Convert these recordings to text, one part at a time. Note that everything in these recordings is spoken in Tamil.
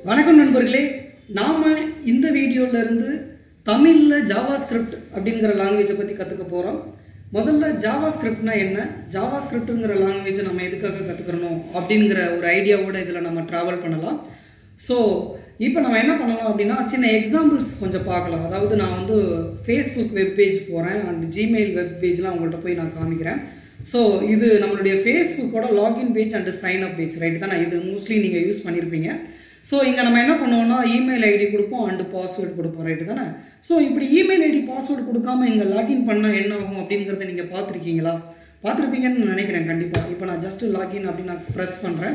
வணக்கம் நண்பர்களே நாம் இந்த வீடியோல இருந்து தமிழில் ஜாவா ஸ்கிரிப்ட் அப்படிங்கிற லாங்குவேஜை பற்றி கற்றுக்க போகிறோம் முதல்ல ஜாவா ஸ்கிரிப்ட்னா என்ன ஜாவா ஸ்கிரிப்ட்டுங்கிற லாங்குவேஜை நம்ம எதுக்காக கற்றுக்கிறணும் அப்படிங்கிற ஒரு ஐடியாவோட இதில் நம்ம ட்ராவல் பண்ணலாம் ஸோ இப்போ நம்ம என்ன பண்ணலாம் அப்படின்னா சின்ன எக்ஸாம்பிள்ஸ் கொஞ்சம் பார்க்கலாம் அதாவது நான் வந்து ஃபேஸ்புக் வெப் பேஜ் போகிறேன் அண்ட் ஜிமெயில் வெப் பேஜ்லாம் உங்கள்கிட்ட போய் நான் காமிக்கிறேன் ஸோ இது நம்மளுடைய ஃபேஸ்புக்கோட login page and sign up page right தானே இது மோஸ்ட்லி நீங்கள் யூஸ் பண்ணியிருப்பீங்க ஸோ இங்கே நம்ம என்ன பண்ணுவோம்னா இமெயில் ஐடி கொடுப்போம் அண்டு பாஸ்வேர்டு கொடுப்போம் ரைட்டு தானே ஸோ இப்படி இமெயில் ஐடி பாஸ்வேர்டு கொடுக்காம இங்கே லாகின் பண்ணால் என்ன ஆகும் அப்படிங்கிறத நீங்கள் பார்த்துருக்கீங்களா பார்த்துருப்பீங்கன்னு நினைக்கிறேன் கண்டிப்பாக இப்போ நான் ஜஸ்ட் லாகின் அப்படின்னு நான் ப்ரெஸ் பண்ணுறேன்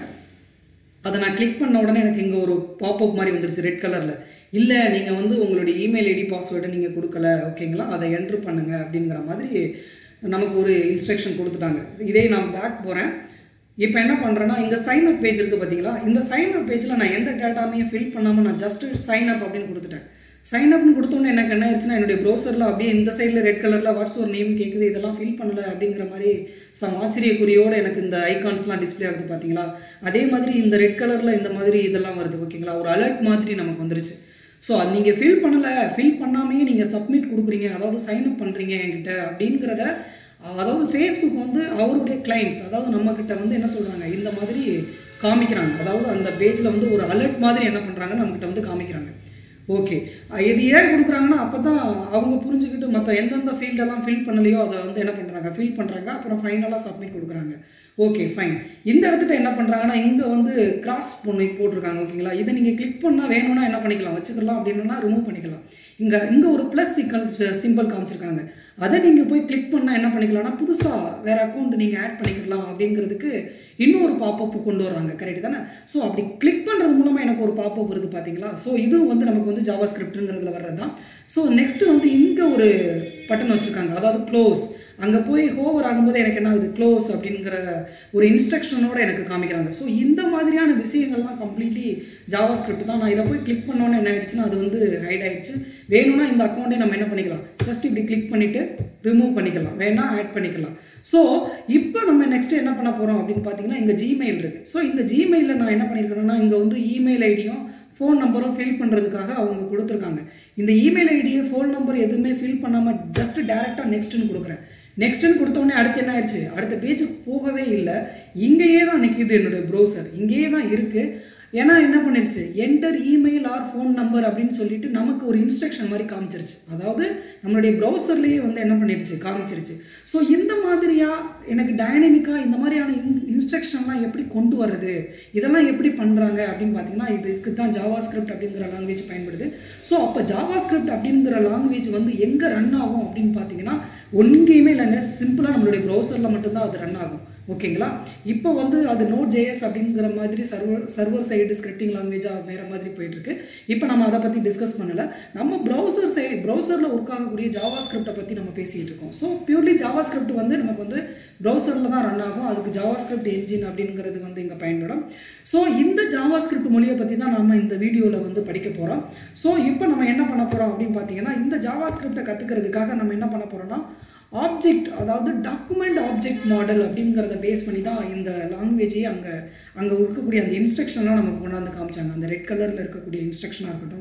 அதை நான் கிளிக் பண்ண உடனே எனக்கு இங்கே ஒரு பாப்அப் மாதிரி வந்துருச்சு ரெட் கலரில் இல்லை நீங்கள் வந்து உங்களுடைய இமெயில் ஐடி பாஸ்வேர்டை நீங்கள் கொடுக்கல ஓகேங்களா அதை என்ட்ரு பண்ணுங்க அப்படிங்கிற மாதிரி நமக்கு ஒரு இன்ஸ்ட்ரக்ஷன் கொடுத்துட்டாங்க இதே நான் பேக் போகிறேன் இப்போ என்ன பண்ணுறேன்னா இங்கே சைன் அப் பேஜ் இருக்குது பார்த்தீங்களா இந்த சைன் அப் பேஜில் நான் எந்த டேட்டாமே ஃபில் பண்ணாமல் நான் ஜஸ்ட் சைன் அப் அப்படின்னு கொடுத்துட்டேன் சைன் அப்னு கொடுத்தோன்னே எனக்கு என்ன ஆயிடுச்சுன்னா என்னுடைய ப்ரௌசரில் அப்படியே இந்த சைடில் ரெட் கலரில் வாட்ஸ் ஒரு நேம் கேட்குது இதெல்லாம் ஃபில் பண்ணல அப்படிங்கிற மாதிரி சம் ஆச்சரியக்குறியோட எனக்கு இந்த ஐகான்ஸ்லாம் டிஸ்ப்ளே ஆகுது பார்த்தீங்களா அதே மாதிரி இந்த ரெட் கலரில் இந்த மாதிரி இதெல்லாம் வருது ஓகேங்களா ஒரு அலர்ட் மாதிரி நமக்கு வந்துருச்சு ஸோ அது நீங்கள் ஃபில் பண்ணலை ஃபில் பண்ணாமையே நீங்கள் சப்மிட் கொடுக்குறீங்க அதாவது சைன் அப் பண்ணுறீங்க என்கிட்ட அப்படிங்கிறத அதாவது ஃபேஸ்புக் வந்து அவருடைய கிளைண்ட்ஸ் அதாவது நம்மக்கிட்ட வந்து என்ன சொல்கிறாங்க இந்த மாதிரி காமிக்கிறாங்க அதாவது அந்த பேஜில் வந்து ஒரு அலர்ட் மாதிரி என்ன பண்ணுறாங்க நம்மக்கிட்ட வந்து காமிக்கிறாங்க ஓகே இது ஏன் கொடுக்குறாங்கன்னா அப்போ தான் அவங்க புரிஞ்சுக்கிட்டு மற்ற எந்தெந்த ஃபீல்டெல்லாம் ஃபில் பண்ணலையோ அதை வந்து என்ன பண்ணுறாங்க ஃபில் பண்ணுறாங்க அப்புறம் ஃபைனலாக சப்மிட் கொடுக்குறாங்க ஓகே ஃபைன் இந்த இடத்துல என்ன பண்ணுறாங்கன்னா இங்கே வந்து கிராஸ் பொண்ணு போட்டிருக்காங்க ஓகேங்களா இதை நீங்கள் கிளிக் பண்ணால் வேணும்னா என்ன பண்ணிக்கலாம் வச்சுக்கலாம் அப்படின்னா ரிமூவ் பண்ணிக்கலாம் இங்கே இங்கே ஒரு ப்ளஸ் சிக்கல் சிம்பிள் காமிச்சிருக்காங்க அதை நீங்கள் போய் கிளிக் பண்ணால் என்ன பண்ணிக்கலாம்னா புதுசாக வேறு அக்கௌண்ட் நீங்கள் ஆட் பண்ணிக்கலாம் அப்படிங்கிறதுக்கு இன்னொரு பாப்பப் கொண்டு வர்றாங்க கரெக்ட் தானே ஸோ அப்படி கிளிக் பண்ணுறது மூலமாக எனக்கு ஒரு பாப்பப் வருது பார்த்தீங்களா ஸோ இதுவும் வந்து நமக்கு வந்து ஜாவா ஸ்கிரிப்ட்டுங்கிறதுல வர்றது தான் ஸோ நெக்ஸ்ட் வந்து இங்கே ஒரு பட்டன் வச்சுருக்காங்க அதாவது க்ளோஸ் அங்கே போய் ஹோவர் ஆகும்போது எனக்கு என்ன ஆகுது க்ளோஸ் அப்படிங்கிற ஒரு இன்ஸ்ட்ரக்ஷனோட எனக்கு காமிக்கிறாங்க ஸோ இந்த மாதிரியான விஷயங்கள்லாம் கம்ப்ளீட்லி ஜாவா ஸ்கிரிப்ட் தான் நான் இதை போய் கிளிக் பண்ணோன்னே என்ன ஆயிடுச்சுன்னா அது வந்து ஹைட் ஆயிடுச்சு வேணும்னா இந்த அக்கௌண்ட்டை நம்ம என்ன பண்ணிக்கலாம் ஜஸ்ட் இப்படி கிளிக் பண்ணிவிட்டு ரிமூவ் பண்ணிக்கலாம் வேணா ஆட் பண்ணிக்கலாம் ஸோ இப்போ நம்ம நெக்ஸ்ட் என்ன பண்ண போகிறோம் அப்படின்னு பார்த்தீங்கன்னா இங்கே ஜிமெயில் இருக்குது ஸோ இந்த ஜிமெயிலில் நான் என்ன பண்ணியிருக்கேன்னா இங்கே வந்து இமெயில் ஐடியும் ஃபோன் நம்பரும் ஃபில் பண்ணுறதுக்காக அவங்க கொடுத்துருக்காங்க இந்த இமெயில் ஐடியை ஃபோன் நம்பர் எதுவுமே ஃபில் பண்ணாமல் ஜஸ்ட் டேரெக்டாக நெக்ஸ்ட்டுன்னு கொடுக்குறேன் நெக்ஸ்ட்டுன்னு கொடுத்தோடனே அடுத்து என்ன ஆயிடுச்சு அடுத்த பேஜுக்கு போகவே இல்லை இங்கேயே தான் நிற்கிது என்னுடைய ப்ரௌசர் இங்கேயே தான் இருக்குது ஏன்னா என்ன பண்ணிருச்சு enter email or phone number அப்படின்னு சொல்லிட்டு நமக்கு ஒரு இன்ஸ்ட்ரக்ஷன் மாதிரி காமிச்சிருச்சு அதாவது நம்மளுடைய ப்ரௌசர்லேயே வந்து என்ன பண்ணிருச்சு காமிச்சிருச்சு ஸோ இந்த மாதிரியாக எனக்கு டைனமிக்காக இந்த மாதிரியான இன் இன்ஸ்ட்ரக்ஷன்லாம் எப்படி கொண்டு வர்றது இதெல்லாம் எப்படி பண்ணுறாங்க அப்படின்னு பார்த்தீங்கன்னா இதுக்கு தான் ஜாவா ஸ்கிரிப்ட் அப்படிங்கிற லாங்குவேஜ் பயன்படுது ஸோ அப்போ ஜாவா ஸ்கிரிப்ட் அப்படிங்கிற லாங்குவேஜ் வந்து எங்கே ரன் ஆகும் அப்படின்னு பார்த்தீங்கன்னா ஒன்றுமே இல்லைங்க சிம்பிளாக நம்மளுடைய ப்ரௌசரில் மட்டும்தான் அது ரன் ஆகும் ஓகேங்களா இப்போ வந்து அது நோட் ஜேஎஸ் அப்படிங்கிற மாதிரி சர்வர் சர்வர் சைடு ஸ்கிரிப்டிங் லாங்குவேஜாக வேறு மாதிரி போயிட்டுருக்கு இப்போ நம்ம அதை பற்றி டிஸ்கஸ் பண்ணலை நம்ம ப்ரௌசர் சைடு ப்ரௌசரில் ஒர்க் ஆகக்கூடிய ஜாவா ஸ்கிரிப்டை பற்றி நம்ம பேசிகிட்டு இருக்கோம் ஸோ பியூர்லி ஜாவா ஸ்கிரிப்ட் வந்து நமக்கு வந்து ப்ரௌசரில் தான் ரன் ஆகும் அதுக்கு ஜாவா ஸ்கிரிப்ட் என்ஜின் அப்படிங்கிறது வந்து இங்கே பயன்படும் ஸோ இந்த ஜாவா ஸ்கிரிப்ட் மொழியை பற்றி தான் நம்ம இந்த வீடியோவில் வந்து படிக்க போகிறோம் ஸோ இப்போ நம்ம என்ன பண்ண போகிறோம் அப்படின்னு பார்த்தீங்கன்னா இந்த ஜாவா ஸ்கிரிப்டை கற்றுக்கிறதுக்காக நம்ம என்ன பண்ண போகிறோம்னா ஆப்ஜெக்ட் அதாவது டாக்குமெண்ட் ஆப்ஜெக்ட் மாடல் அப்படிங்கிறத பேஸ் பண்ணி தான் இந்த லாங்குவேஜே அங்கே அங்கே இருக்கக்கூடிய அந்த இன்ஸ்ட்ரக்ஷன்லாம் நமக்கு கொண்டாந்து காமிச்சாங்க அந்த ரெட் கலரில் இருக்கக்கூடிய இன்ஸ்ட்ரக்ஷனாக இருக்கட்டும்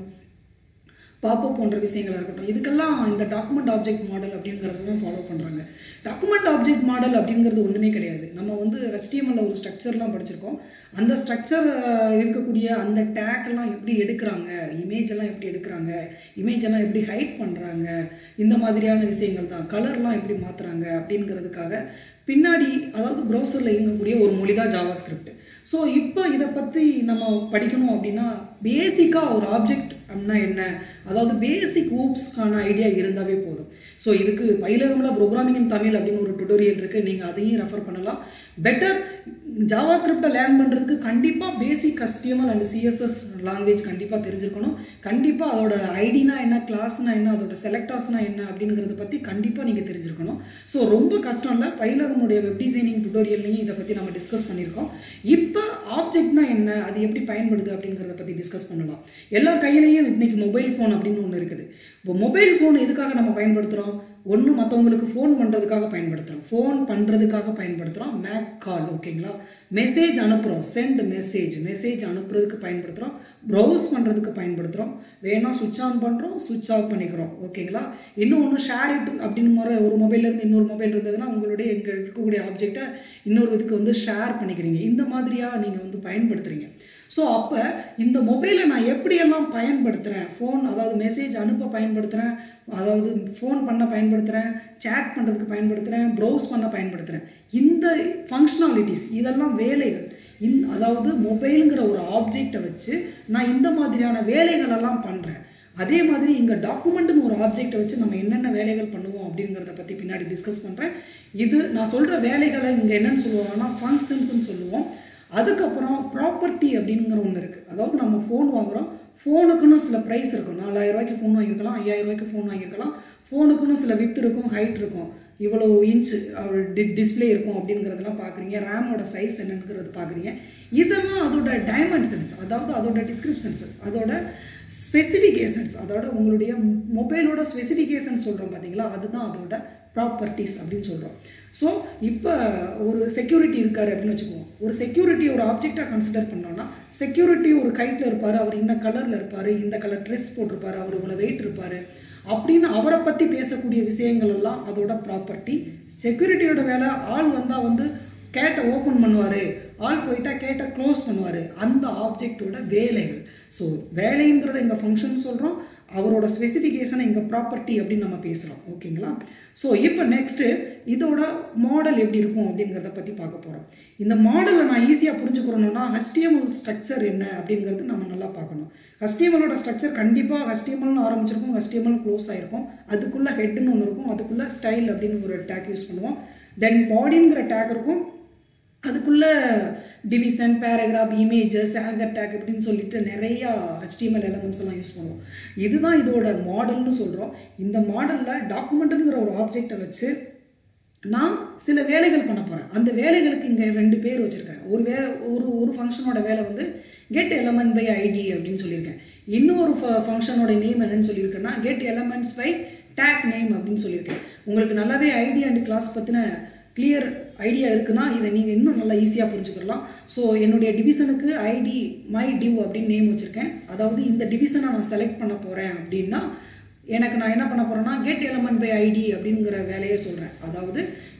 பாப்பப் போன்ற விஷயங்களாக இருக்கட்டும் இதுக்கெல்லாம் இந்த டாக்குமெண்ட் ஆப்ஜெக்ட் மாடல் அப்படிங்கிறது தான் ஃபாலோ பண்ணுறாங்க டாக்குமெண்ட் ஆப்ஜெக்ட் மாடல் அப்படிங்கிறது ஒன்றுமே கிடையாது நம்ம வந்து ஹெச்டிஎம்எல்ல ஒரு ஸ்ட்ரக்சர்லாம் படிச்சிருக்கோம் அந்த ஸ்ட்ரக்சர் இருக்கக்கூடிய அந்த டேக்கெல்லாம் எப்படி எடுக்கிறாங்க இமேஜ் எல்லாம் எப்படி எடுக்கிறாங்க இமேஜ் எல்லாம் எப்படி ஹைட் பண்ணுறாங்க இந்த மாதிரியான விஷயங்கள் தான் கலர்லாம் எப்படி மாற்றுறாங்க அப்படிங்கிறதுக்காக பின்னாடி அதாவது ப்ரௌசரில் இயங்கக்கூடிய ஒரு மொழி தான் ஜாவா ஸ்கிரிப்ட் ஸோ இப்போ இதை பற்றி நம்ம படிக்கணும் அப்படின்னா பேசிக்காக ஒரு ஆப்ஜெக்ட் அப்படின்னா என்ன அதாவது பேசிக் ஊப்ஸ்க்கான ஐடியா இருந்தாவே போதும் ஸோ இதுக்கு பயிலகமில் ப்ரோக்ராமிங் இன் தமிழ் அப்படின்னு ஒரு டுட்டோரியல் இருக்குது நீங்கள் அதையும் ரெஃபர் பண்ணலாம் பெட்டர் ஜாவா ஸ்கிரிப்டை லேர்ன் பண்ணுறதுக்கு கண்டிப்பாக basic HTML and CSS language கண்டிப்பாக தெரிஞ்சிருக்கணும் கண்டிப்பாக அதோட ஐடினா என்ன கிளாஸ்னா என்ன அதோட செலக்டர்ஸ்னா என்ன அப்படிங்கிறத பற்றி கண்டிப்பாக நீங்கள் தெரிஞ்சிருக்கணும் ஸோ ரொம்ப கஷ்டம் இல்லை பயிலகமுடைய வெப் டிசைனிங் டுட்டோரியல்லையும் இதை பற்றி நம்ம டிஸ்கஸ் பண்ணியிருக்கோம் இப்போ ஆப்ஜெக்ட்னா என்ன அது எப்படி பயன்படுது அப்படிங்கிறத பற்றி டிஸ்கஸ் பண்ணலாம் எல்லார் கையிலையும் இன்னைக்கு மொபைல் ஃபோன் அப்படின்னு ஒன்று இருக்குது இப்போ மொபைல் ஃபோன் எதுக்காக நம்ம பயன்படுத்துகிறோம் ஒன்று மற்றவங்களுக்கு ஃபோன் பண்ணுறதுக்காக பயன்படுத்துகிறோம் ஃபோன் பண்ணுறதுக்காக பயன்படுத்துகிறோம் மேக் கால் ஓகேங்களா மெசேஜ் அனுப்புகிறோம் சென்ட் மெசேஜ் மெசேஜ் அனுப்புறதுக்கு பயன்படுத்துகிறோம் ப்ரௌஸ் பண்ணுறதுக்கு பயன்படுத்துகிறோம் வேணா சுவிட்ச் ஆன் பண்ணுறோம் சுவிட்ச் ஆஃப் பண்ணிக்கிறோம் ஓகேங்களா இன்னும் ஒன்று ஷேர் இட் அப்படின்னு முறை ஒரு மொபைல்லேருந்து இன்னொரு மொபைல் இருந்ததுன்னா உங்களுடைய இங்கே இருக்கக்கூடிய ஆப்ஜெக்டை இன்னொரு இதுக்கு வந்து ஷேர் பண்ணிக்கிறீங்க இந்த மாதிரியாக நீங்கள் வந்து பயன்படுத்துகிறீங்க ஸோ அப்போ இந்த மொபைலை நான் எப்படியெல்லாம் பயன்படுத்துகிறேன் ஃபோன் அதாவது மெசேஜ் அனுப்ப பயன்படுத்துகிறேன் அதாவது ஃபோன் பண்ண பயன்படுத்துகிறேன் சேட் பண்ணுறதுக்கு பயன்படுத்துகிறேன் ப்ரௌஸ் பண்ண பயன்படுத்துகிறேன் இந்த ஃபங்க்ஷனாலிட்டிஸ் இதெல்லாம் வேலைகள் இந் அதாவது மொபைலுங்கிற ஒரு ஆப்ஜெக்டை வச்சு நான் இந்த மாதிரியான வேலைகளெல்லாம் பண்ணுறேன் அதே மாதிரி இங்கே டாக்குமெண்ட்னு ஒரு ஆப்ஜெக்டை வச்சு நம்ம என்னென்ன வேலைகள் பண்ணுவோம் அப்படிங்கிறத பற்றி பின்னாடி டிஸ்கஸ் பண்ணுறேன் இது நான் சொல்கிற வேலைகளை இங்கே என்னென்னு சொல்லுவாங்கன்னா ஃபங்க்ஷன்ஸ்னு சொல்லுவோம் அதுக்கப்புறம் ப்ராப்பர்ட்டி அப்படிங்கிற ஒன்று இருக்குது அதாவது நம்ம ஃபோன் வாங்குகிறோம் ஃபோனுக்குன்னு சில ப்ரைஸ் இருக்கும் நாலாயிரம் ரூபாய்க்கு ஃபோன் வாங்கியிருக்கலாம் ஐயாயிரம் ரூபாய்க்கு ஃபோன் வாங்கியிருக்கலாம் ஃபோனுக்குன்னு சில வித் இருக்கும் ஹைட் இருக்கும் இவ்வளோ இன்ச்சு டி டிஸ்பிளே இருக்கும் அப்படிங்கிறதெல்லாம் பார்க்குறீங்க ரேமோட சைஸ் என்னங்கிறது பார்க்குறீங்க இதெல்லாம் அதோட டைமென்ஷன்ஸ் அதாவது அதோட டிஸ்கிரிப்ஷன்ஸ் அதோட ஸ்பெசிஃபிகேஷன்ஸ் அதோட உங்களுடைய மொபைலோட ஸ்பெசிஃபிகேஷன் சொல்கிறோம் பார்த்தீங்களா அதுதான் அதோட ப்ராப்பர்ட்டிஸ் அப்படின்னு சொல்கிறோம் ஸோ இப்போ ஒரு செக்யூரிட்டி இருக்கார் அப்படின்னு வச்சுக்குவோம் ஒரு செக்யூரிட்டி ஒரு ஆப்ஜெக்டாக கன்சிடர் பண்ணோன்னா செக்யூரிட்டி ஒரு கைட்டில் இருப்பார் அவர் இன்ன கலரில் இருப்பார் இந்த கலர் ட்ரெஸ் போட்டிருப்பார் அவர் இவ்வளோ வெயிட் இருப்பார் அப்படின்னு அவரை பற்றி பேசக்கூடிய விஷயங்கள் எல்லாம் அதோட ப்ராப்பர்ட்டி செக்யூரிட்டியோட வேலை ஆள் வந்தால் வந்து கேட்டை ஓப்பன் பண்ணுவார் ஆள் போயிட்டா கேட்டை க்ளோஸ் பண்ணுவார் அந்த ஆப்ஜெக்டோட வேலைகள் ஸோ வேலைங்கிறத இங்கே ஃபங்க்ஷன் சொல்கிறோம் அவரோட ஸ்பெசிஃபிகேஷனை இங்கே ப்ராப்பர்ட்டி அப்படின்னு நம்ம பேசுகிறோம் ஓகேங்களா ஸோ இப்போ நெக்ஸ்ட்டு இதோட மாடல் எப்படி இருக்கும் அப்படிங்கிறத பற்றி பார்க்க போகிறோம் இந்த மாடலை நான் ஈஸியாக புரிஞ்சுக்கிறோன்னா ஹஸ்டிஎம்எல் ஸ்ட்ரக்சர் என்ன அப்படிங்கிறது நம்ம நல்லா பார்க்கணும் ஹஸ்டிஎம்எலோட ஸ்ட்ரக்சர் கண்டிப்பாக ஹஸ்டிஎம்எல்னு ஆரம்பிச்சிருக்கும் ஹஸ்டிஎம்எல் க்ளோஸ் ஆகிருக்கும் அதுக்குள்ளே ஹெட்னு ஒன்று இருக்கும் அதுக்குள்ளே ஸ்டைல் அப்படின்னு ஒரு டேக் யூஸ் பண்ணுவோம் தென் பாடிங்கிற டேக் இருக்கும் அதுக்குள்ளே division paragraph images anchor tag இப்படின்னு சொல்லிட்டு நிறையா ஹெச்டிஎம்எல் எலமெண்ட்ஸ் எல்லாம் யூஸ் பண்ணுவோம் இதுதான் இதோட மாடல்னு சொல்கிறோம் இந்த மாடலில் டாக்குமெண்ட்டுங்கிற ஒரு ஆப்ஜெக்டை வச்சு நான் சில வேலைகள் பண்ண போகிறேன் அந்த வேலைகளுக்கு இங்கே ரெண்டு பேர் வச்சுருக்கேன் ஒரு வே ஒரு ஒரு ஃபங்க்ஷனோட வேலை வந்து கெட் எலமெண்ட் பை ஐடி அப்படின்னு சொல்லியிருக்கேன் இன்னொரு ஃபங்க்ஷனோட நேம் என்னன்னு சொல்லியிருக்கேன்னா get elements by tag name அப்படின்னு சொல்லியிருக்கேன் உங்களுக்கு நல்லாவே ஐடி அண்ட் கிளாஸ் பற்றின கிளியர் ஐடியா இருக்குன்னா இதை நீங்கள் இன்னும் நல்லா ஈஸியாக புரிஞ்சுக்கலாம் ஸோ என்னுடைய டிவிஷனுக்கு ஐடி மை டிவ் அப்படின்னு நேம் வச்சுருக்கேன் அதாவது இந்த டிவிஷனை நான் செலக்ட் பண்ண போகிறேன் அப்படின்னா எனக்கு நான் என்ன பண்ண போகிறேன்னா கெட் எலமெண்ட் பை ஐடி அப்படிங்கிற வேலையை சொல்கிறேன் அதாவது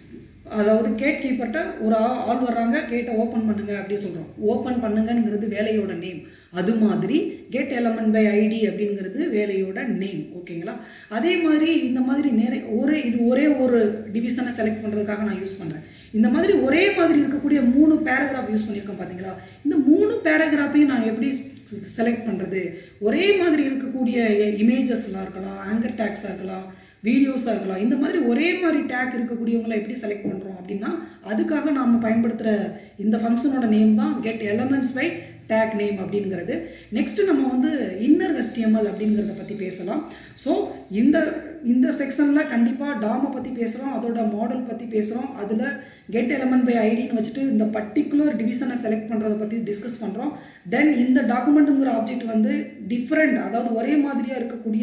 அதாவது கேட் கீப்பர்கிட்ட ஒரு ஆ- ஆள் வர்றாங்க கேட்டை ஓப்பன் பண்ணுங்க அப்படி சொல்கிறோம் ஓப்பன் பண்ணுங்கங்கிறது வேலையோட நேம் அது மாதிரி கெட் எலமெண்ட் பை ஐடி அப்படிங்கிறது வேலையோட நேம் ஓகேங்களா அதே மாதிரி இந்த மாதிரி நிறைய ஒரே இது ஒரே ஒரு டிவிஷனை செலக்ட் பண்ணுறதுக்காக நான் யூஸ் பண்ணுறேன் இந்த மாதிரி ஒரே மாதிரி இருக்கக்கூடிய மூணு பேராகிராஃப் யூஸ் பண்ணியிருக்கோம் பார்த்தீங்களா இந்த மூணு பேராகிராஃபையும் நான் எப்படி செலக்ட் பண்ணுறது ஒரே மாதிரி இருக்கக்கூடிய இமேஜஸ்லாம் இருக்கலாம் ஆங்கர் டேக்ஸாக இருக்கலாம் வீடியோஸாக இருக்கலாம் இந்த மாதிரி ஒரே மாதிரி டேக் இருக்கக்கூடியவங்களை எப்படி செலக்ட் பண்ணுறோம் அப்படின்னா அதுக்காக நாம் பயன்படுத்துகிற இந்த ஃபங்க்ஷனோட நேம் தான் get elements by tag name அப்படிங்கிறது நெக்ஸ்ட் நம்ம வந்து இன்னர் HTML அப்படிங்கிறத பற்றி பேசலாம் ஸோ இந்த இந்த செக்ஷனில் கண்டிப்பாக டாமை பற்றி பேசுகிறோம் அதோட மாடல் பற்றி பேசுகிறோம் அதில் கெட் எலமெண்ட் பை ஐடின்னு வச்சுட்டு இந்த பர்டிகுலர் டிவிஷனை செலக்ட் பண்ணுறதை பற்றி டிஸ்கஸ் பண்ணுறோம் தென் இந்த டாக்குமெண்ட்டுங்கிற ஆப்ஜெக்ட் வந்து டிஃப்ரெண்ட் அதாவது ஒரே மாதிரியாக இருக்கக்கூடிய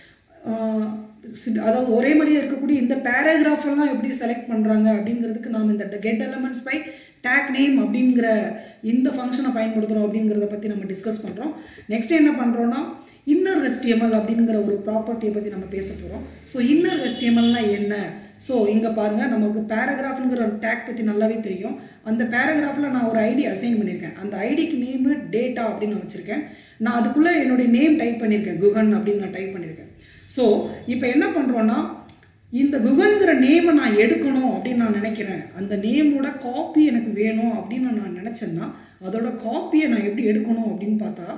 ஆஹ், சி- அதாவது ஒரே மாதிரியே இருக்கக்கூடிய இந்த பேராகிராஃப் எல்லாம் எப்படி செலக்ட் பண்ணுறாங்க அப்படிங்கிறதுக்கு நாம் இந்த get elements by tag name அப்படிங்கிற இந்த ஃபங்க்ஷனை பயன்படுத்துகிறோம் அப்படிங்கிறத பற்றி நம்ம டிஸ்கஸ் பண்ணுறோம் நெக்ஸ்ட் என்ன பண்ணுறோன்னா இன்னர் HTML அப்படிங்கிற ஒரு ப்ராப்பர்ட்டியை பற்றி நம்ம பேச போகிறோம் ஸோ இன்னர் HTMLனா என்ன ஸோ இங்கே பாருங்கள் நமக்கு பேராகிராஃப்ங்கிற ஒரு டேக் பற்றி நல்லாவே தெரியும் அந்த பேராகிராஃபில் நான் ஒரு ஐடி அசைன் பண்ணியிருக்கேன் அந்த ஐடிக்கு நேமு டேட்டா அப்படின்னு நான் வச்சுருக்கேன் நான் அதுக்குள்ளே என்னுடைய நேம் டைப் பண்ணியிருக்கேன் குகன் அப்படின்னு நான் டைப் பண்ணியிருக்கேன் ஸோ இப்போ என்ன பண்ணுறோன்னா இந்த குகன்கிற நேமை நான் எடுக்கணும் அப்படின்னு நான் நினைக்கிறேன் அந்த நேமோட காப்பி எனக்கு வேணும் அப்படின்னு நான் நினச்சேன்னா அதோட காப்பியை நான் எப்படி எடுக்கணும் அப்படின்னு பார்த்தா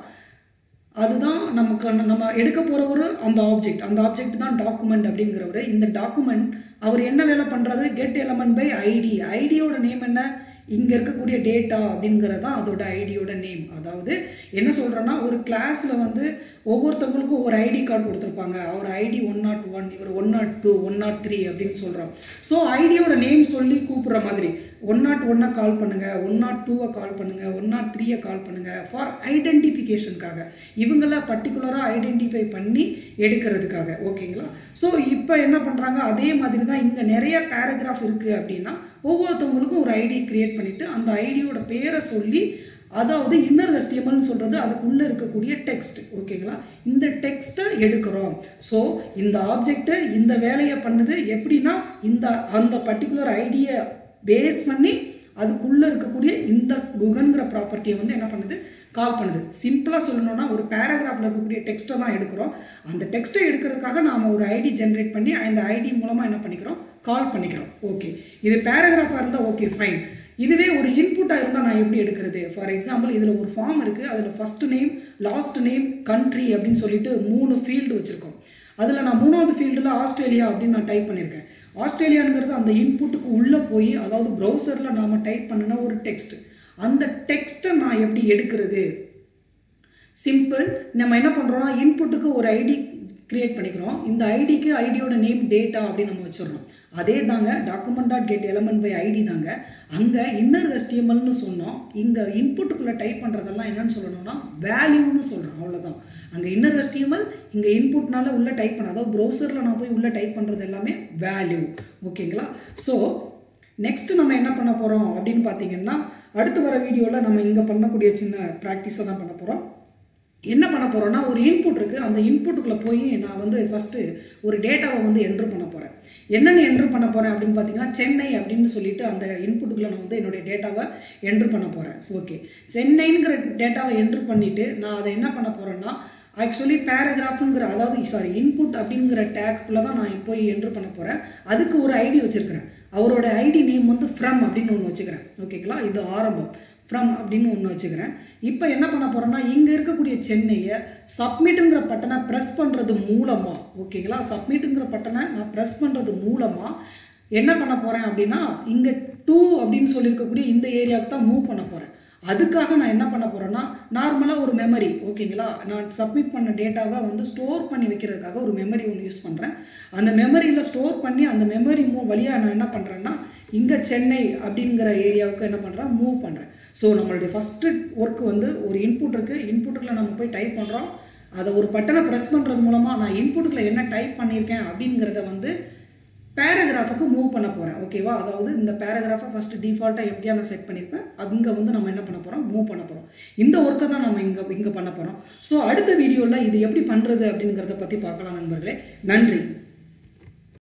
அதுதான் நமக்கு நம்ம எடுக்க போகிறவர் அந்த ஆப்ஜெக்ட் அந்த ஆப்ஜெக்ட் தான் டாக்குமெண்ட் அப்படிங்கிறவர் இந்த டாக்குமெண்ட் அவர் என்ன வேலை பண்ணுறாரு கெட் எலமெண்ட் பை ஐடி ஐடியோட நேம் என்ன இங்கே இருக்கக்கூடிய டேட்டா அப்படிங்கிறது தான் அதோட ஐடியோட நேம் அதாவது என்ன சொல்கிறேன்னா ஒரு கிளாஸில் வந்து ஒவ்வொருத்தவங்களுக்கும் ஒரு ஐடி கார்டு கொடுத்துருப்பாங்க அவர் ஐடி ஒன் நாட் ஒன் இவர் one nought two one nought three அப்படின்னு சொல்கிறோம் ஸோ ஐடியோட நேம் சொல்லி கூப்பிடுற மாதிரி ஒன் நாட் ஒன்னை கால் பண்ணுங்கள் ஒன் நாட் டூவை கால் பண்ணுங்கள் ஒன் நாட் த்ரீயை கால் பண்ணுங்கள் ஃபார் ஐடென்டிஃபிகேஷனுக்காக இவங்கள பர்டிகுலராக ஐடென்டிஃபை பண்ணி எடுக்கிறதுக்காக ஓகேங்களா ஸோ இப்போ என்ன பண்ணுறாங்க அதே மாதிரி தான் இங்கே நிறைய பேராகிராஃப் இருக்குது அப்படின்னா ஒவ்வொருத்தவங்களுக்கும் ஒரு ஐடி கிரியேட் பண்ணிவிட்டு அந்த ஐடியோட பேரை சொல்லி அதாவது இன்னர் வெஸ்டியமல்னு சொல்கிறது அதுக்குள்ளே இருக்கக்கூடிய டெக்ஸ்ட் ஓகேங்களா இந்த டெக்ஸ்ட்டை எடுக்கிறோம் ஸோ இந்த ஆப்ஜெக்ட்டு இந்த வேலையை பண்ணுது எப்படின்னா இந்த அந்த பர்டிகுலர் ஐடியை பேஸ் பண்ணி அதுக்குள்ளே இருக்கக்கூடிய இந்த குகன்கிற ப்ராப்பர்ட்டியை வந்து என்ன பண்ணுது கால் பண்ணுது சிம்பிளாக சொல்லணும்னா ஒரு பேராகிராஃபில் இருக்கக்கூடிய டெக்ஸ்ட்டை தான் எடுக்கிறோம் அந்த டெக்ஸ்ட்டை எடுக்கிறதுக்காக நாம் ஒரு ஐடி ஜென்ரேட் பண்ணி அந்த ஐடி மூலமாக என்ன பண்ணிக்கிறோம் கால் பண்ணிக்கிறோம் ஓகே இது பேராகிராஃபாக இருந்தால் ஓகே ஃபைன் இதுவே ஒரு இன்புட்டாக இருந்தால் நான் எப்படி எடுக்கிறது ஃபார் எக்ஸாம்பிள் இதில் ஒரு ஃபார்ம் இருக்குது அதில் first name last name country அப்படின்னு சொல்லிட்டு மூணு ஃபீல்டு வச்சுருக்கோம் அதில் நான் மூணாவது ஃபீல்டில் ஆஸ்திரேலியா அப்படின்னு நான் டைப் பண்ணியிருக்கேன் ஆஸ்திரேலியாங்கிறது அந்த இன்புட்டுக்கு உள்ளே போய் அதாவது ப்ரௌசரில் நாம் டைப் பண்ணின ஒரு டெக்ஸ்ட் அந்த டெக்ஸ்ட்டை நான் எப்படி எடுக்கிறது சிம்பிள் நம்ம என்ன பண்ணுறோம்னா இன்புட்டுக்கு ஒரு ஐடி கிரியேட் பண்ணிக்கிறோம் இந்த ஐடிக்கு ஐடியோட நேம் டேட்டா அப்படின்னு நம்ம வச்சிடறோம் அதே தாங்க document dot get element by ID தாங்க அங்கே இன்னர் வெஸ்டிஎம்எல்னு சொன்னோம் இங்கே இன்புட்டுக்குள்ளே டைப் பண்ணுறதெல்லாம் என்னன்னு சொல்லணும்னா வேல்யூன்னு சொல்கிறோம் அவ்வளோதான் அங்கே இன்னர் வெஸ்டிஎம்எல் இங்கே இன்புட்னால உள்ளே டைப் பண்ண அதாவது ப்ரௌசரில் நான் போய் உள்ளே டைப் பண்ணுறது எல்லாமே வேல்யூ ஓகேங்களா ஸோ நெக்ஸ்ட் நம்ம என்ன பண்ண போகிறோம் அப்படின்னு பார்த்தீங்கன்னா அடுத்து வர வீடியோவில் நம்ம இங்கே பண்ணக்கூடிய சின்ன ப்ராக்டிஸை தான் பண்ண போகிறோம் என்ன பண்ண போகிறோன்னா ஒரு இன்புட் இருக்குது அந்த இன்புட்டுக்குள்ளே போய் நான் வந்து ஃபஸ்ட்டு ஒரு டேட்டாவை வந்து என்ட்ரு பண்ண போகிறேன் என்னென்னு என்ட்ரு பண்ண போகிறேன் அப்படின்னு பார்த்தீங்கன்னா சென்னை அப்படின்னு சொல்லிட்டு அந்த இன்புட்டுக்குள்ளே நான் வந்து என்னுடைய டேட்டாவை என்ட்ரு பண்ண போகிறேன் ஸோ ஓகே சென்னைங்கிற டேட்டாவை என்ட்ரு பண்ணிவிட்டு நான் அதை என்ன பண்ண போகிறேன்னா ஆக்சுவலி பேராகிராஃபுங்கிற அதாவது சாரி இன்புட் அப்படிங்கிற டேக்குள்ளே தான் நான் போய் என்ட்ரு பண்ண போகிறேன் அதுக்கு ஒரு ஐடி வச்சுருக்கிறேன் அவரோட ஐடி நேம் வந்து ஃப்ரம் அப்படின்னு ஒன்று வச்சுக்கிறேன் ஓகேங்களா இது ஆரம்பம் ஃப்ரம் அப்படின்னு ஒன்று வச்சுக்கிறேன் இப்போ என்ன பண்ண போகிறேன்னா இங்கே இருக்கக்கூடிய சென்னையை சப்மிட்டுங்கிற பட்டனை ப்ரெஸ் பண்ணுறது மூலமாக ஓகேங்களா சப்மிட்டுங்கிற பட்டனை நான் ப்ரெஸ் பண்ணுறது மூலமாக என்ன பண்ண போகிறேன் அப்படின்னா இங்கே டூ அப்படின்னு சொல்லியிருக்கக்கூடிய இந்த ஏரியாவுக்கு தான் மூவ் பண்ண போகிறேன் அதுக்காக நான் என்ன பண்ண போகிறேன்னா நார்மலாக ஒரு மெமரி ஓகேங்களா நான் சப்மிட் பண்ண டேட்டாவை வந்து ஸ்டோர் பண்ணி வைக்கிறதுக்காக ஒரு மெமரி ஒன்று யூஸ் பண்ணுறேன் அந்த மெமரியில் ஸ்டோர் பண்ணி அந்த மெமரி மூ வழியாக நான் என்ன பண்ணுறேன்னா இங்கே சென்னை அப்படிங்கிற ஏரியாவுக்கு என்ன பண்ணுறேன் மூவ் பண்ணுறேன் ஸோ நம்மளுடைய ஃபஸ்ட்டு ஒர்க் வந்து ஒரு இன்புட் இருக்குது இன்புட்டுக்குள்ளே நம்ம போய் டைப் பண்ணுறோம் அதை ஒரு பட்டனை ப்ரெஸ் பண்ணுறது மூலமாக நான் இன்புட்டுக்குள்ளே என்ன டைப் பண்ணியிருக்கேன் அப்படிங்கிறத வந்து பேராகிராஃபுக்கு மூவ் பண்ண போகிறேன் ஓகேவா அதாவது இந்த பேராகிராஃபை ஃபஸ்ட்டு டிஃபால்ட்டாக எப்படியா நான் செட் பண்ணியிருப்பேன் அங்கே வந்து நம்ம என்ன பண்ண போகிறோம் மூவ் பண்ண போகிறோம் இந்த ஒர்க்கை தான் நம்ம இங்கே இங்கே பண்ண போகிறோம் ஸோ அடுத்த வீடியோவில் இது எப்படி பண்ணுறது அப்படிங்கிறத பற்றி பார்க்கலாம் நண்பர்களே நன்றி